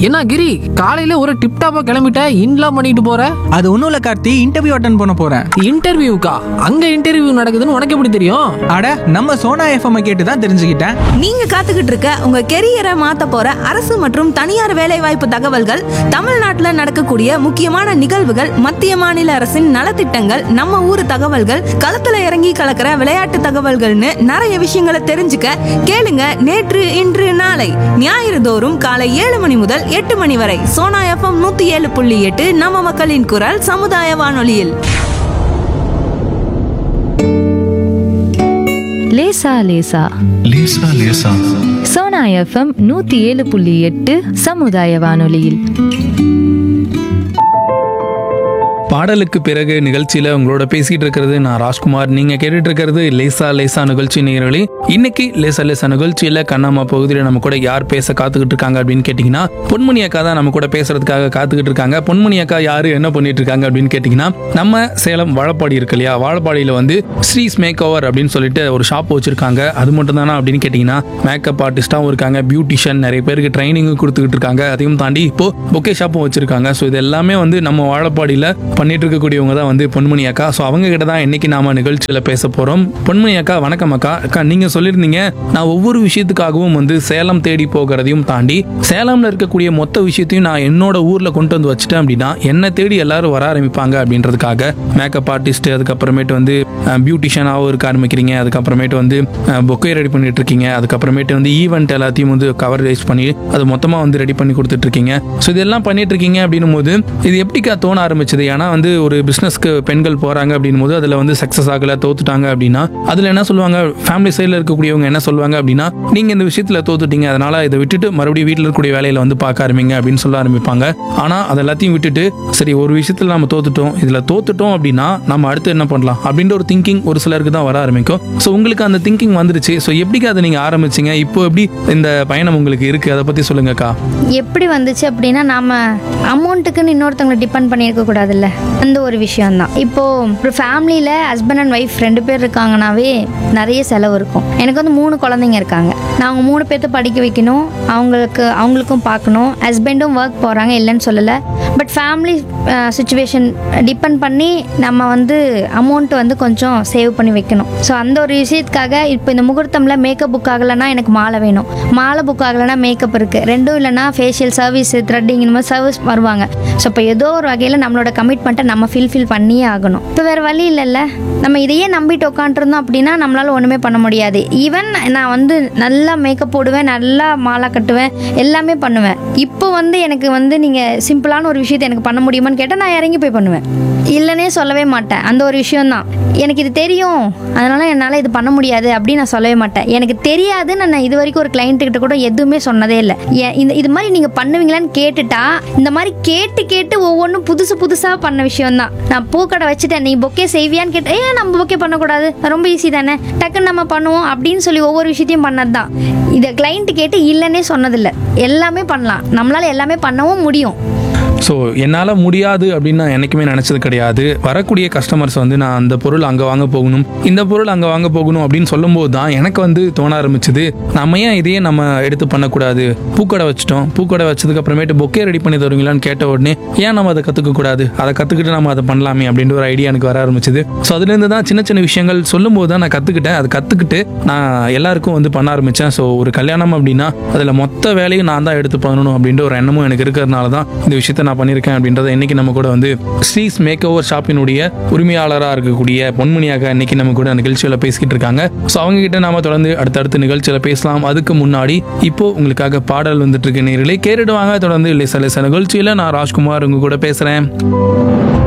என்ன கிரி காலையில ஒரு டிப்டாப்பா கிளம்பிட்ட இன்லாம் பண்ணிட்டு போற அது ஒன்றும் இல்லை கார்த்தி இன்டர்வியூ அட்டன் பண்ண போகிறேன் இன்டர்வியூக்கா அங்க இன்டர்வியூ நடக்குதுன்னு உனக்கு எப்படி தெரியும் அட நம்ம சோனா எஃப்எம் கேட்டு தான் தெரிஞ்சுக்கிட்டேன் நீங்க காத்துக்கிட்டு இருக்க உங்க கெரியரை மாத்த போற அரசு மற்றும் தனியார் வேலைவாய்ப்பு தகவல்கள் தமிழ்நாட்டுல நடக்கக்கூடிய முக்கியமான நிகழ்வுகள் மத்திய மாநில அரசின் நலத்திட்டங்கள் நம்ம ஊர் தகவல்கள் களத்துல இறங்கி கலக்கிற விளையாட்டு தகவல்கள்னு நிறைய விஷயங்களை தெரிஞ்சுக்க கேளுங்க நேற்று இன்று நாளை ஞாயிறு தோறும் காலை ஏழு மணி முதல் எட்டு மணி வரை சோனா எஃப்எம் நூத்தி ஏழு புள்ளி எட்டு நம்ம மக்களின் குரல் சமுதாய வானொலியில் லேசா லேசா லேசா லேசா சோனா எஃப்எம் நூத்தி ஏழு புள்ளி எட்டு சமுதாய வானொலியில் பாடலுக்கு பிறகு நிகழ்ச்சியில உங்களோட பேசிட்டு இருக்கிறது நான் ராஜ்குமார் நீங்க கேட்டுட்டு இருக்கிறது லேசா லேசா நிகழ்ச்சி நேயர்களே இன்னைக்கு லேசா லேசா நிகழ்ச்சியில கண்ணம்மா பகுதியில் நம்ம கூட யார் பேச காத்துக்கிட்டு இருக்காங்க அப்படின்னு கேட்டீங்கன்னா பொன்மணி அக்கா தான் நம்ம கூட பேசுறதுக்காக காத்துக்கிட்டு இருக்காங்க பொன்மணி அக்கா யாரு என்ன பண்ணிட்டு இருக்காங்க அப்படின்னு கேட்டீங்கன்னா நம்ம சேலம் வாழப்பாடி இருக்கு இல்லையா வாழப்பாடியில வந்து ஸ்ரீஸ் மேக் ஓவர் அப்படின்னு சொல்லிட்டு ஒரு ஷாப் வச்சிருக்காங்க அது மட்டும் தானா அப்படின்னு கேட்டீங்கன்னா மேக்கப் ஆர்டிஸ்டாவும் இருக்காங்க பியூட்டிஷியன் நிறைய பேருக்கு ட்ரைனிங்கும் கொடுத்துக்கிட்டு இருக்காங்க அதையும் தாண்டி இப்போ பொக்கே ஷாப்பும் வச்சிருக்காங்க ஸோ இது எல்லாமே வந்து நம்ம வாழப்பாடியில் பண்ணிட்டு இருக்கக்கூடியவங்க தான் வந்து பொன்மணி அக்கா ஸோ அவங்க கிட்ட தான் இன்னைக்கு நாம நிகழ்ச்சியில் பேச போறோம் பொன்மணி அக்கா வணக்கம் அக்கா அக்கா நீங்க சொல்லியிருந்தீங்க நான் ஒவ்வொரு விஷயத்துக்காகவும் வந்து சேலம் தேடி போகிறதையும் தாண்டி சேலம்ல இருக்கக்கூடிய மொத்த விஷயத்தையும் நான் என்னோட ஊர்ல கொண்டு வந்து வச்சுட்டேன் அப்படின்னா என்னை தேடி எல்லாரும் வர ஆரம்பிப்பாங்க அப்படின்றதுக்காக மேக்கப் ஆர்டிஸ்ட் அதுக்கப்புறமேட்டு வந்து பியூட்டிஷியனாகவும் இருக்க ஆரம்பிக்கிறீங்க அதுக்கப்புறமேட்டு வந்து பொக்கே ரெடி பண்ணிட்டு இருக்கீங்க அதுக்கப்புறமேட்டு வந்து ஈவெண்ட் எல்லாத்தையும் வந்து கவரேஜ் பண்ணி அது மொத்தமாக வந்து ரெடி பண்ணி கொடுத்துட்டு இருக்கீங்க ஸோ இதெல்லாம் பண்ணிட்டு இருக்கீங்க அப்படின்னும் போது இது எப்படிக்கா தோண ஆரம்பிச்சது ஏன்னா வந்து ஒரு பிஸ்னஸ்க்கு பெண்கள் போறாங்க அப்படின்னும் போது அதில் வந்து சக்ஸஸ் ஆகல தோத்துட்டாங்க அப்படின்னா அதில் என்ன சொல்லுவாங்க ஃபேமிலி சைடில் இருக்கக்கூடியவங்க என்ன சொல்லுவாங்க அப்படின்னா நீங்கள் இந்த விஷயத்தில் தோத்துட்டீங்க அதனால இதை விட்டுட்டு மறுபடியும் வீட்டில் இருக்கக்கூடிய வேலையில வந்து பார்க்க ஆரம்பிங்க அப்படின்னு சொல்ல ஆரம்பிப்பாங்க ஆனால் அது எல்லாத்தையும் விட்டுட்டு சரி ஒரு விஷயத்தில் நம்ம தோத்துட்டோம் இதில் தோத்துட்டோம் அப்படின்னா நம்ம அடுத்து என்ன பண்ணலாம் அப்படின்ற ஒரு திங்கிங் ஒரு சிலருக்கு தான் வர ஆரம்பிக்கும் ஸோ உங்களுக்கு அந்த திங்கிங் வந்துருச்சு ஸோ எப்படிக்கா அதை நீங்கள் ஆரம்பிச்சீங்க இப்போ எப்படி இந்த பயணம் உங்களுக்கு இருக்கு அதை பற்றி சொல்லுங்கக்கா எப்படி வந்துச்சு அப்படின்னா நாம அமௌண்ட்டுக்குன்னு இன்னொருத்தவங்களை டிபெண்ட் பண்ணியிருக்க கூடாதுல்ல அந்த ஒரு விஷயம்தான் இப்போ ஒரு ஃபேமிலியில் ஹஸ்பண்ட் அண்ட் ஒய்ஃப் ரெண்டு பேர் இருக்காங்கனாவே நிறைய செலவு இருக்கும் எனக்கு வந்து மூணு குழந்தைங்க இருக்காங்க நான் அவங்க மூணு பேர்த்த படிக்க வைக்கணும் அவங்களுக்கு அவங்களுக்கும் பார்க்கணும் ஹஸ்பண்டும் ஒர்க் போகிறாங்க இல்லைன்னு சொல்லலை பட் ஃபேமிலி சுச்சுவேஷன் டிபெண்ட் பண்ணி நம்ம வந்து அமௌண்ட் வந்து கொஞ்சம் சேவ் பண்ணி வைக்கணும் ஸோ அந்த ஒரு விஷயத்துக்காக இப்போ இந்த முகூர்த்தமில் மேக்கப் புக் ஆகலைன்னா எனக்கு மாலை வேணும் மாலை புக் ஆகலைன்னா மேக்கப் இருக்குது ரெண்டும் இல்லைன்னா ஃபேஷியல் சர்வீஸ் த்ரெட்டிங் இந்த மாதிரி சர்வீஸ் வருவாங்க ஸோ இப்போ ஏதோ ஒரு வகையில் நம்மளோட கமிட்மெண்ட்டை நம்ம ஃபில்ஃபில் பண்ணியே ஆகணும் இப்போ வேறு வழி இல்லைல்ல நம்ம இதையே நம்பிட்டு உட்காந்துருந்தோம் அப்படின்னா நம்மளால ஒன்றுமே பண்ண முடியாது ஈவன் நான் வந்து நல்லா மேக்கப் போடுவேன் நல்லா மாலை கட்டுவேன் எல்லாமே பண்ணுவேன் இப்போ வந்து எனக்கு வந்து நீங்கள் சிம்பிளான ஒரு விஷயத்தை எனக்கு பண்ண முடியுமான்னு கேட்டால் நான் இறங்கி போய் பண்ணுவேன் இல்லைன்னே சொல்லவே மாட்டேன் அந்த ஒரு விஷயம்தான் எனக்கு இது தெரியும் அதனால என்னால் இது பண்ண முடியாது அப்படின்னு நான் சொல்லவே மாட்டேன் எனக்கு தெரியாதுன்னு நான் இது வரைக்கும் ஒரு client கிட்ட கூட எதுவுமே சொன்னதே இல்லை ஏன் இந்த இது மாதிரி நீங்கள் பண்ணுவீங்களான்னு கேட்டுட்டா இந்த மாதிரி கேட்டு கேட்டு ஒவ்வொன்றும் புதுசு புதுசாக பண்ண விஷயம்தான் நான் பூக்கடை வச்சுட்டேன் நீ பொக்கே செய்வியான்னு கேட்டேன் ஏன் நம்ம பொக்கே பண்ணக்கூடாது ரொம்ப ஈஸி தானே டக்குன்னு நம்ம பண்ணுவோம் அப்படின்னு சொல்லி ஒவ்வொரு விஷயத்தையும் பண்ணது தான் இதை கிளைண்ட் கேட்டு இல்லைன்னே சொன்னதில்லை எல்லாமே பண்ணலாம் நம்மளால எல்லாமே பண்ணவும் முடியும் ஸோ என்னால் முடியாது அப்படின்னு நான் என்றைக்குமே நினச்சது கிடையாது வரக்கூடிய கஸ்டமர்ஸ் வந்து நான் அந்த பொருள் அங்கே வாங்க போகணும் இந்த பொருள் அங்கே வாங்க போகணும் அப்படின்னு சொல்லும்போது தான் எனக்கு வந்து தோண ஆரம்பிச்சது நம்ம ஏன் இதையே நம்ம எடுத்து பண்ணக்கூடாது பூக்கடை வச்சுட்டோம் பூக்கடை வச்சதுக்கு அப்புறமேட்டு பொக்கே ரெடி பண்ணி தருவீங்களான்னு கேட்ட உடனே ஏன் நம்ம அதை கற்றுக்க கூடாது அதை கற்றுக்கிட்டு நம்ம அதை பண்ணலாமே அப்படின்ற ஒரு ஐடியா எனக்கு வர ஆரம்பிச்சது ஸோ அதுலேருந்து தான் சின்ன சின்ன விஷயங்கள் சொல்லும்போது தான் நான் கற்றுக்கிட்டேன் அதை கற்றுக்கிட்டு நான் எல்லாருக்கும் வந்து பண்ண ஆரம்பித்தேன் ஸோ ஒரு கல்யாணம் அப்படின்னா அதில் மொத்த வேலையும் நான் தான் எடுத்து பண்ணணும் அப்படின்ற ஒரு எண்ணமும் எனக்கு இருக்கிறதுனால தான் இந்த விஷயத்தை நான் பண்ணியிருக்கேன் அப்படின்றத இன்னைக்கு நம்ம கூட வந்து ஸ்ரீஸ் மேக் ஓவர் ஷாப்பினுடைய உரிமையாளராக இருக்கக்கூடிய பொன்மணியாக இன்னைக்கு நம்ம கூட நிகழ்ச்சியில் பேசிக்கிட்டு இருக்காங்க ஸோ அவங்க கிட்ட நாம தொடர்ந்து அடுத்தடுத்த நிகழ்ச்சியில் பேசலாம் அதுக்கு முன்னாடி இப்போ உங்களுக்காக பாடல் வந்துட்டு இருக்கு நேர்களே கேட்டுடுவாங்க தொடர்ந்து லேசா லேசா நிகழ்ச்சியில் நான் ராஜ்குமார் உங்க கூட பேசுகிறேன்